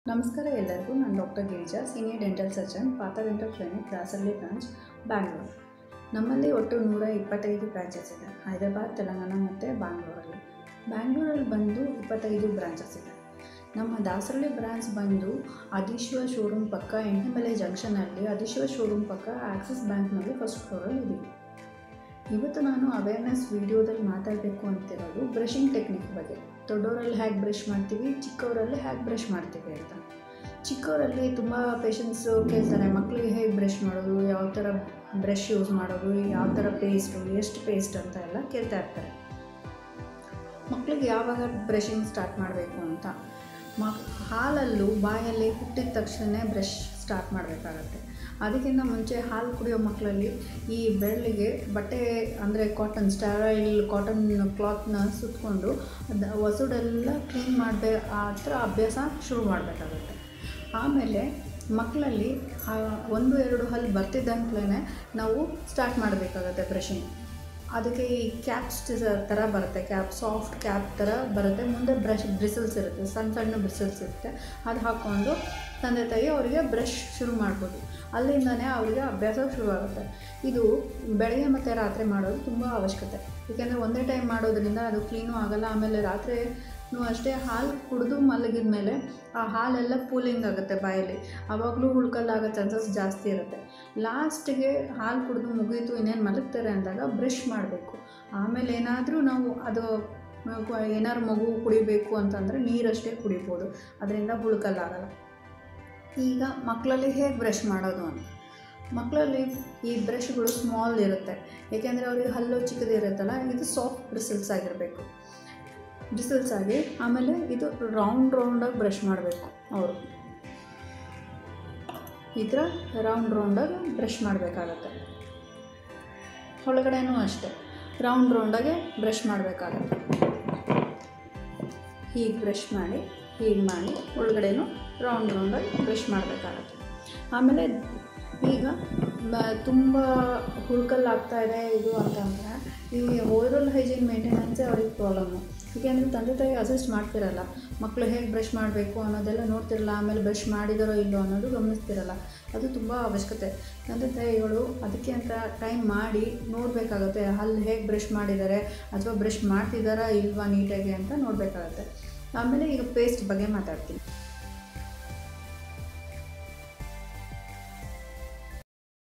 ನಮಸ್ಕಾರ ಎಲ್ಲರಿಗೂ ನಾನು doctor Girija senior dental surgeon Patha dental clinic Dasarahalli branch Bangalore ನಮ್ಮಲ್ಲಿ ಒಟ್ಟು ನೂರ ಇಪ್ಪತ್ತೈದು ಬ್ರಾಂಚಸ್ ಇದೆ ಹೈದರಾಬಾದ್ ತೆಲಂಗಾಣ ಮತ್ತು ಬ್ಯಾಂಗ್ಳೂರಲ್ಲಿ ಬ್ಯಾಂಗ್ಳೂರಲ್ಲಿ ಬಂದು ಇಪ್ಪತ್ತೈದು ಬ್ರಾಂಚಸ್ ಇದೆ ನಮ್ಮ ದಾಸರಳ್ಳಿ ಬ್ರಾಂಚ್ ಬಂದು ಅದಿಶ್ವ ಶೋರೂಮ್ ಪಕ್ಕ ಎಂಟನೆಮಲೆ ಜಂಕ್ಷನಲ್ಲಿ ಅದಿಶ್ವ ಶೋರೂಮ್ ಪಕ್ಕ ಆಕ್ಸಿಸ್ ಬ್ಯಾಂಕ್ನಲ್ಲಿ ಫಸ್ಟ್ ಫ್ಲೋರಲ್ಲಿ ಇದ್ದೀವಿ ಇವತ್ತು ನಾನು ಅವೇರ್ನೆಸ್ ವಿಡಿಯೋದಲ್ಲಿ ಮಾತಾಡಬೇಕು ಅಂತಿರೋದು ಬ್ರಷಿಂಗ್ ಟೆಕ್ನಿಕ್ ಬಗ್ಗೆ ದೊಡ್ಡವರಲ್ಲಿ ಹೇಗೆ ಬ್ರಷ್ ಮಾಡ್ತೀವಿ ಚಿಕ್ಕವರಲ್ಲಿ ಹೇಗೆ ಬ್ರಷ್ ಮಾಡ್ತೀವಿ ಅಂತ ಚಿಕ್ಕವರಲ್ಲಿ ತುಂಬ ಪೇಷಂಟ್ಸು ಕೇಳ್ತಾರೆ ಮಕ್ಕಳಿಗೆ ಹೇಗೆ ಬ್ರಷ್ ಮಾಡೋದು ಯಾವ ಥರ ಬ್ರಷ್ ಯೂಸ್ ಮಾಡೋದು ಯಾವ ಥರ ಪೇಸ್ಟು ಎಷ್ಟು ಪೇಸ್ಟ್ ಅಂತ ಎಲ್ಲ ಕೇಳ್ತಾ ಇರ್ತಾರೆ ಮಕ್ಕಳಿಗೆ ಯಾವಾಗ ಬ್ರಷಿಂಗ್ ಸ್ಟಾರ್ಟ್ ಮಾಡಬೇಕು ಅಂತ ಮಕ್ ಹಾಲಲ್ಲೂ ಬಾಯಲ್ಲಿ ಹುಟ್ಟಿದ ತಕ್ಷಣ ಬ್ರಷ್ ಸ್ಟಾರ್ಟ್ ಮಾಡಬೇಕಾಗತ್ತೆ ಅದಕ್ಕಿಂತ ಮುಂಚೆ ಹಾಲು ಕುಡಿಯೋ ಮಕ್ಕಳಲ್ಲಿ ಈ ಬೆರಳಿಗೆ ಬಟ್ಟೆ ಅಂದರೆ ಕಾಟನ್ ಸ್ಟೈಲ್ ಕಾಟನ್ ಕ್ಲಾತ್ನ ಸುತ್ತಕೊಂಡು ಅದು ಹೊಸಡೆಲ್ಲ ಕ್ಲೀನ್ ಮಾಡಬೇ ಆ ಥರ ಅಭ್ಯಾಸ ಶುರು ಮಾಡಬೇಕಾಗತ್ತೆ ಆಮೇಲೆ ಮಕ್ಕಳಲ್ಲಿ ಆ ಒಂದು ಎರಡು ಹಲ್ಲು ಬರ್ತಿದ್ದಂಕ್ಲೇ ನಾವು ಸ್ಟಾರ್ಟ್ ಮಾಡಬೇಕಾಗತ್ತೆ ಬ್ರಷಿಂಗ್ ಅದಕ್ಕೆ ಈ ಕ್ಯಾಪ್ಸ್ ಥರ ಬರುತ್ತೆ ಕ್ಯಾಪ್ ಸಾಫ್ಟ್ ಕ್ಯಾಪ್ ಥರ ಬರುತ್ತೆ ಮುಂದೆ ಬ್ರಷ್ ಬ್ರಿಸಲ್ಸ್ ಇರುತ್ತೆ ಸಣ್ಣ ಸಣ್ಣ ಬ್ರಿಸಲ್ಸ್ ಇರುತ್ತೆ ಅದು ಹಾಕ್ಕೊಂಡು ತಂದೆ ತಾಯಿ ಅವರಿಗೆ ಬ್ರಷ್ ಶುರು ಮಾಡ್ಬೋದು ಅಲ್ಲಿಂದನೇ ಅವರಿಗೆ ಅಭ್ಯಾಸ ಶುರುವಾಗುತ್ತೆ ಇದು ಬೆಳಗ್ಗೆ ಮತ್ತು ರಾತ್ರಿ ಮಾಡೋದು ತುಂಬ ಅವಶ್ಯಕತೆ ಏಕೆಂದರೆ ಒಂದೇ ಟೈಮ್ ಮಾಡೋದ್ರಿಂದ ಅದು ಕ್ಲೀನೂ ಆಗೋಲ್ಲ ಆಮೇಲೆ ರಾತ್ರಿನೂ ಅಷ್ಟೇ ಹಾಲು ಕುಡಿದು ಮಲಗಿದ ಮೇಲೆ ಆ ಹಾಲೆಲ್ಲ ಕೂಲಿಂಗ್ ಆಗುತ್ತೆ ಬಾಯಲ್ಲಿ ಆವಾಗಲೂ ಹುಳ್ಕಲ್ಲಾಗೋ ಚಾನ್ಸಸ್ ಜಾಸ್ತಿ ಇರುತ್ತೆ ಲಾಸ್ಟಿಗೆ ಹಾಲು ಕುಡಿದು ಮುಗೀತು ಇನ್ನೇನು ಮಲಗ್ತಾರೆ ಅಂದಾಗ ಬ್ರಷ್ ಮಾಡಬೇಕು ಆಮೇಲೆ ಏನಾದರೂ ನಾವು ಅದು ಏನಾದ್ರು ಮಗು ಕುಡಿಬೇಕು ಅಂತಂದರೆ ನೀರಷ್ಟೇ ಕುಡಿಬೋದು ಅದರಿಂದ ಹುಳ್ಕಲ್ಲಾಗಲ್ಲ ಈಗ ಮಕ್ಕಳಲ್ಲಿ ಹೇಗೆ ಬ್ರಷ್ ಮಾಡೋದು ಅಂತ ಮಕ್ಕಳಲ್ಲಿ ಈ ಬ್ರಷ್ಗಳು ಸ್ಮಾಲ್ ಇರುತ್ತೆ ಏಕೆಂದರೆ ಅವ್ರಿಗೆ ಹಲ್ಲು ಚಿಕ್ಕದಿರುತ್ತಲ್ಲ ಇದು ಸಾಫ್ಟ್ ಬ್ರಿಸಲ್ಸ್ ಆಗಿರಬೇಕು ಬ್ರಿಸಲ್ಸ್ ಆಗಿ ಆಮೇಲೆ ಇದು ರೌಂಡ್ ರೌಂಡಾಗಿ ಬ್ರಷ್ ಮಾಡಬೇಕು ಅವರು ಈ ಥರ ರೌಂಡ್ ರೌಂಡಾಗಿ ಬ್ರಷ್ ಮಾಡಬೇಕಾಗತ್ತೆ ಒಳಗಡೆನೂ ಅಷ್ಟೇ ರೌಂಡ್ ರೌಂಡಾಗೆ ಬ್ರಷ್ ಮಾಡಬೇಕಾಗತ್ತೆ ಹೀಗೆ ಬ್ರಷ್ ಮಾಡಿ ಹೀಗೆ ಮಾಡಿ ಒಳಗಡೆನೂ ರೌಂಡ್ ರೌಂಡಾಗಿ ಬ್ರಷ್ ಮಾಡಬೇಕಾಗತ್ತೆ ಆಮೇಲೆ ಈಗ ಬ ತುಂಬ ಹುಳ್ಕಲ್ಲಾಗ್ತಾ ಇದೆ ಇದು ಅಂತಂದರೆ ಈ ಓವರಲ್ ಹೈಜೀನ್ ಮೇಂಟೆನೆನ್ಸೇ ಅವ್ರಿಗೆ ಪ್ರಾಬ್ಲಮ್ಮು ಏಕೆಂದರೆ ತಂದೆ ತಾಯಿ ಅಸಿಸ್ಟ್ ಮಾಡ್ತಿರಲ್ಲ ಮಕ್ಕಳು ಹೇಗೆ ಬ್ರಷ್ ಮಾಡಬೇಕು ಅನ್ನೋದೆಲ್ಲ ನೋಡ್ತಿರಲ್ಲ ಆಮೇಲೆ ಬ್ರಷ್ ಮಾಡಿದಾರೋ ಇಲ್ಲೋ ಅನ್ನೋದು ಗಮನಿಸ್ತಿರಲ್ಲ ಅದು ತುಂಬ ಅವಶ್ಯಕತೆ ತಂದೆ ತಾಯಿಗಳು ಅದಕ್ಕೆ ಅಂತ ಟೈಮ್ ಮಾಡಿ ನೋಡಬೇಕಾಗತ್ತೆ ಹಲ್ಲು ಹೇಗೆ ಬ್ರಷ್ ಮಾಡಿದ್ದಾರೆ ಅಥವಾ ಬ್ರಷ್ ಮಾಡ್ತಿದ್ದಾರಾ ಇಲ್ವಾ ನೀಟಾಗಿ ಅಂತ ನೋಡಬೇಕಾಗತ್ತೆ ಆಮೇಲೆ ಈಗ ಪೇಸ್ಟ್ ಬಗ್ಗೆ ಮಾತಾಡ್ತೀನಿ